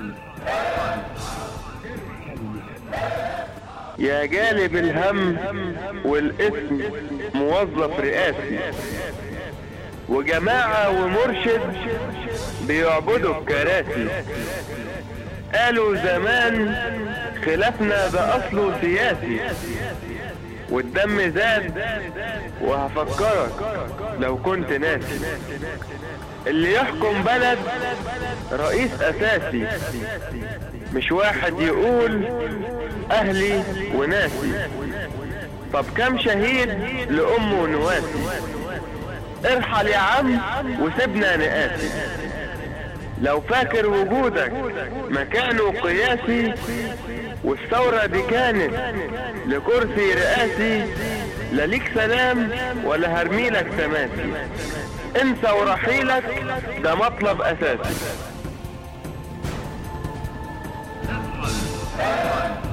يا جالب الهم والاسم موظف رئاسي وجماعة ومرشد بيعبدوا الكراسي قالوا زمان خلافنا ده اصله سياسي والدم زاد وهفكرك لو كنت ناسي اللي يحكم بلد رئيس اساسي مش واحد يقول اهلي وناسي طب كم شهيد لامه ونواسي ارحل يا عم وسيبنا نقاسي لو فاكر وجودك مكانه قياسي والثورة دي كانت لكرسي رئاسي لا ليك سلام ولا هرميلك تماسي انسى ورحيلك ده مطلب اساسي